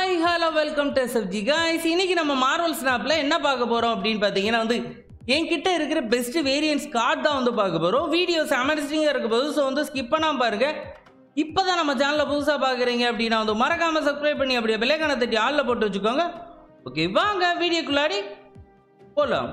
hi hello welcome to SFG guys இன்னைக்கு நம்ம Marvel ஸ்னாப்ல என்ன பார்க்க போறோம் அப்படின்னு பார்த்தீங்கன்னா வந்து என்கிட்ட இருக்கிற பெஸ்ட் வேரியன்ஸ் கார்டு தான் வந்து பார்க்க போறோம் வீடியோஸ் அமர்ஸ்டிங்காக இருக்க போது ஸோ வந்து ஸ்கிப் பண்ணாம பாருங்க இப்போதான் நம்ம சேனலில் புதுசாக பார்க்குறீங்க அப்படின்னா வந்து மறக்காம சப்ஸ்கிரைப் பண்ணி அப்படியே பெல்லைக்கான தட்டி ஆளில் போட்டு வச்சுக்கோங்க ஓகே வாங்க வீடியோக்குள்ளாடி போகலாம்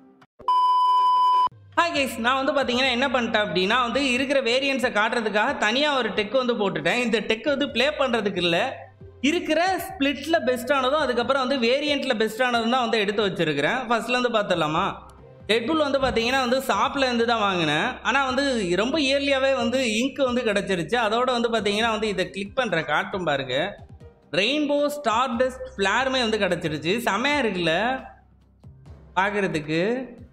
ஹாய் கைஸ் நான் வந்து பார்த்தீங்கன்னா என்ன பண்ணிட்டேன் அப்படின்னா வந்து இருக்கிற வேரியன்ஸை காட்டுறதுக்காக தனியாக ஒரு டெக் வந்து போட்டுட்டேன் இந்த டெக் வந்து ப்ளே பண்ணுறதுக்கு இல்லை இருக்கிற ஸ்ப்ளிட்டில் பெஸ்ட்டானதும் அதுக்கப்புறம் வந்து வேரியண்ட்டில் பெஸ்ட்டானதும் தான் வந்து எடுத்து வச்சிருக்கிறேன் ஃபர்ஸ்ட்லேருந்து பார்த்துடலாமா டெட்புல் வந்து பார்த்தீங்கன்னா வந்து ஷாப்பில் இருந்து தான் வாங்கினேன் ஆனால் வந்து ரொம்ப இயர்லியாகவே வந்து இங்க் வந்து கிடச்சிருச்சு அதோட வந்து பார்த்தீங்கன்னா வந்து இதை கிளிக் பண்ணுற காட்டும் பாருங்க ரெயின்போ ஸ்டார் டஸ்ட் ஃப்ளாருமே வந்து கிடச்சிருச்சு செமையாக இருக்குல்ல பார்க்குறதுக்கு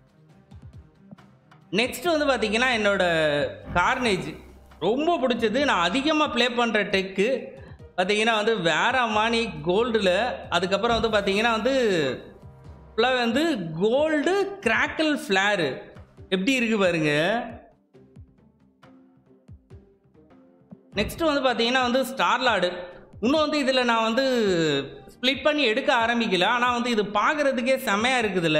நெக்ஸ்ட் வந்து பார்த்தீங்கன்னா என்னோட கார்னேஜ் ரொம்ப பிடிச்சது நான் அதிகமாக ப்ளே பண்ணுற டெக்கு பார்த்தீங்கன்னா வந்து வேற மானி கோல்டில் அதுக்கப்புறம் வந்து பார்த்தீங்கன்னா வந்து ஃபுல்லாக வந்து கோல்டு கிராக்கல் ஃப்ளாரு எப்படி இருக்கு பாருங்க நெக்ஸ்ட் வந்து பார்த்தீங்கன்னா வந்து ஸ்டார்லாடு இன்னும் வந்து இதில் நான் வந்து ஸ்ப்ளிட் பண்ணி எடுக்க ஆரம்பிக்கல ஆனால் வந்து இது பார்க்குறதுக்கே செமையாக இருக்குதுல்ல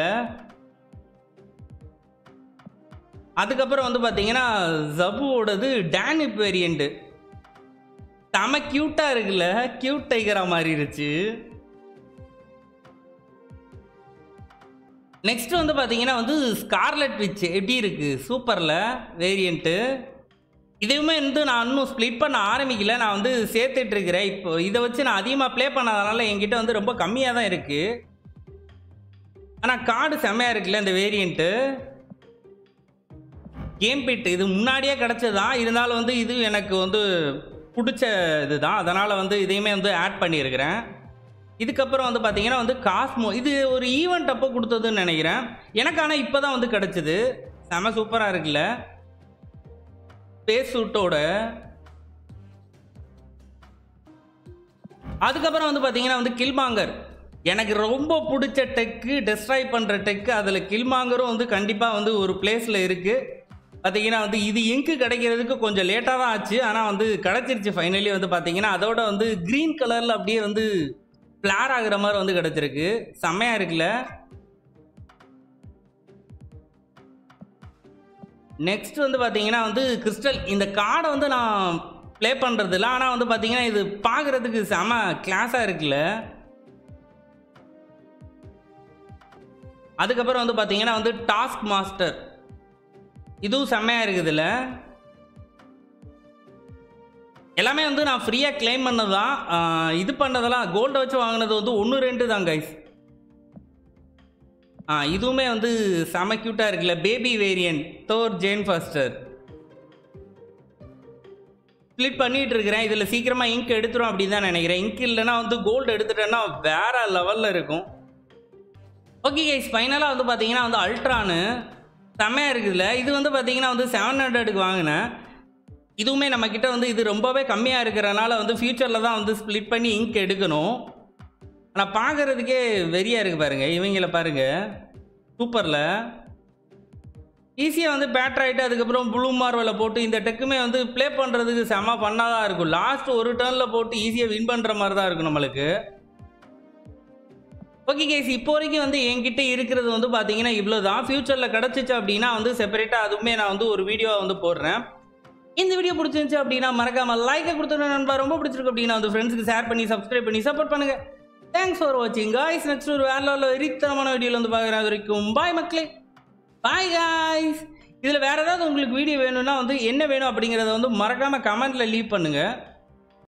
அதுக்கப்புறம் வந்து பார்த்தீங்கன்னா ஜபுவோடது டேனிப் வேரியண்ட்டு செம க்யூட்டாக இருக்குல்ல க்யூட் டைகராக மாறிடுச்சு நெக்ஸ்ட் வந்து பார்த்தீங்கன்னா வந்து ஸ்கார்லெட் விச் எப்படி இருக்கு சூப்பரில் வேரியண்ட்டு இதுவுமே வந்து நான் இன்னும் ஸ்ப்ளிட் பண்ண ஆரம்பிக்கல நான் வந்து சேர்த்துட்டு இருக்கிறேன் இப்போ இதை வச்சு நான் அதிகமாக ப்ளே பண்ணாதனால என்கிட்ட வந்து ரொம்ப கம்மியாக தான் இருக்குது ஆனால் கார்டு செம்மையாக இருக்குல்ல இந்த வேரியண்ட்டு கேம் பிட் இது முன்னாடியே கிடச்சதான் இருந்தாலும் வந்து இது எனக்கு வந்து பிடிச்ச இதுதான் அதனால் வந்து இதையுமே வந்து ஆட் பண்ணியிருக்கிறேன் இதுக்கப்புறம் வந்து பார்த்தீங்கன்னா வந்து காஸ்மோ இது ஒரு ஈவெண்ட் அப்போ கொடுத்ததுன்னு நினைக்கிறேன் எனக்கு ஆனால் இப்போ தான் வந்து கிடச்சிது செம சூப்பராக இருக்குல்ல ஸ்பேஸ் சூட்டோட அதுக்கப்புறம் வந்து பார்த்தீங்கன்னா வந்து கில்மாங்கர் எனக்கு ரொம்ப பிடிச்ச டெக்கு டெஸ்ட்ராய் பண்ணுற டெக்கு அதில் கில்மாங்கரும் வந்து கண்டிப்பாக வந்து ஒரு பிளேஸில் இருக்குது பார்த்தீங்கன்னா வந்து இது இங்கு கிடைக்கிறதுக்கு கொஞ்சம் லேட்டாக தான் ஆச்சு ஆனால் வந்து கிடச்சிருச்சு ஃபைனலி வந்து பார்த்தீங்கன்னா அதோட வந்து க்ரீன் கலரில் அப்படியே வந்து ஃப்ளார் ஆகுற மாதிரி வந்து கிடச்சிருக்கு செம்மையாக இருக்குல்ல நெக்ஸ்ட் வந்து பார்த்தீங்கன்னா வந்து கிறிஸ்டல் இந்த கார்டை வந்து நான் ப்ளே பண்ணுறது இல்லை ஆனால் வந்து பார்த்தீங்கன்னா இது பார்க்குறதுக்கு செம கிளாஸாக இருக்குல்ல அதுக்கப்புறம் வந்து பார்த்தீங்கன்னா வந்து டாஸ்க் மாஸ்டர் இதுவும் செம்மையாக இருக்குதுல்ல எல்லாமே வந்து நான் ஃப்ரீயாக கிளைம் பண்ணது தான் இது பண்ணதெல்லாம் கோல்டை வச்சு வாங்கினது வந்து ஒன்று ரெண்டு தான் கைஸ் ஆ இதுவுமே வந்து செம க்யூட்டாக இருக்குல்ல baby variant Thor Jane Foster split பண்ணிட்டு இருக்கிறேன் இதில் சீக்கிரமாக இங்க் எடுத்துரும் அப்படின்னு தான் நினைக்கிறேன் இங்க் இல்லைன்னா வந்து கோல்டு எடுத்துட்டேன்னா வேற லெவலில் இருக்கும் ஓகே கைஸ் ஃபைனலாக வந்து பார்த்தீங்கன்னா வந்து அல்ட்ரானு செம்மையாக இருக்குதுல்ல இது வந்து பார்த்தீங்கன்னா வந்து செவன் ஹண்ட்ரடுக்கு வாங்கினேன் இதுவுமே நம்மக்கிட்ட வந்து இது ரொம்பவே கம்மியாக இருக்கிறனால வந்து ஃப்யூச்சரில் தான் வந்து ஸ்ப்ளிட் பண்ணி இங்க் எடுக்கணும் ஆனால் பார்க்குறதுக்கே வெறியாக இருக்குது பாருங்கள் இவங்கள பாருங்கள் சூப்பரில் ஈஸியாக வந்து பேட்டர் ஆகிட்டு அதுக்கப்புறம் ப்ளூ மார்வலில் போட்டு இந்த டெக்குமே வந்து ப்ளே பண்ணுறதுக்கு செம பண்ணாக தான் இருக்கும் லாஸ்ட் ஒரு டேர்னில் போட்டு ஈஸியாக வின் பண்ணுற மாதிரி தான் இருக்கும் நம்மளுக்கு ஓகே கேஸ் இப்போ வரைக்கும் வந்து என்கிட்ட இருக்கிறது வந்து பார்த்தீங்கன்னா இவ்வளோ தான் ஃப்யூச்சரில் கிடச்சிச்சு அப்படின்னா வந்து செப்பரேட்டாக அதுவுமே நான் வந்து ஒரு வீடியோவை வந்து போடுறேன் இந்த வீடியோ பிடிச்சிருந்துச்சு அப்படின்னா மறக்காம லைக்கை கொடுத்துருங்க நண்பா ரொம்ப பிடிச்சிருக்கு அப்படின்னா வந்து ஃப்ரெண்ட்ஸுக்கு ஷேர் பண்ணி சப்ஸ்கிரைப் பண்ணி சப்போர்ட் பண்ணுங்க தேங்க்ஸ் ஃபார் வாட்சிங் காய்ஸ் நெக்ஸ்ட் ஒரு வேற லெவலில் வெறித்தனமான வீடியோவில் வந்து பார்க்குறேன் அது வரைக்கும் பாய் மக்களே பாய் காய்ஸ் இதில் வேறு ஏதாவது உங்களுக்கு வீடியோ வேணும்னா வந்து என்ன வேணும் அப்படிங்கிறத வந்து மறக்காமல் கமெண்ட்டில் லீவ் பண்ணுங்கள்